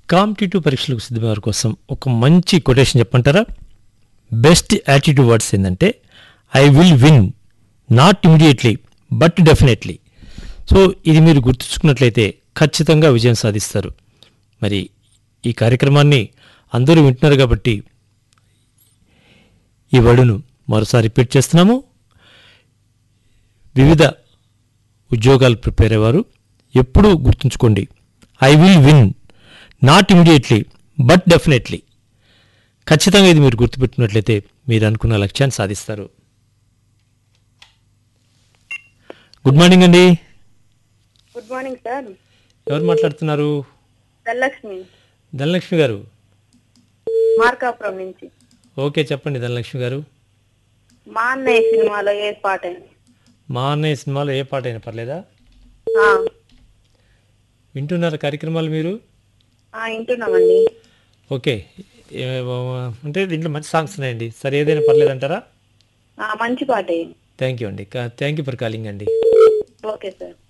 competitive పరీక్షలకు సిద్ధమయ్యే వారి కోసం ఒక మంచి కొటేషన్ చెప్పంటారా బెస్ట్ యాటిట్యూడ్ వర్డ్స్ ఏంటంటే I will win not immediately but definitely so ఇది మీరు గుర్తుంచుకున్నట్లయితే ఖచ్చితంగా విజయం సాధిస్తారు మరి ఈ కార్యక్రమాన్ని అందరూ వింటున్నారు కాబట్టి ఈ వర్డును మరోసారి రిపీట్ చేస్తున్నాము వివిధ ఉద్యోగాలు ప్రిపేర్ అయ్యేవారు ఎప్పుడూ గుర్తుంచుకోండి I will win not immediately but definitely ఖచ్చితంగా ఇది మీరు గుర్తుపెట్టినట్లయితే మీరు అనుకున్న లక్ష్యాన్ని సాధిస్తారు గుడ్ మార్నింగ్ అండి గుడ్ మార్నింగ్ సార్ ఎవరు మాట్లాడుతున్నారు ధనలక్ష్మి ధనలక్ష్మి గారు మార్కాపురం నుంచి ఓకే చెప్పండి ధనలక్ష్మి గారు మా అన్నయ్య సినిమాలో ఏ పాట మా అన్నయ్య సినిమాలో ఏ పాట అయినా పర్లేదా ఆ, వింటున్నారా కార్యక్రమాలు మీరు ఆ, వింటున్నామండి ఓకే ఏ- అంటే దీంట్లో మంచి సాంగ్స్ ఉన్నాయండి సరే ఏదైనా పర్లేదంటారా ఆ, మంచి పాట థ్యాంక్ యూ అండి థ్యాంక్ యూ ఫర్ కాలింగ్ అండి ఓకే సార్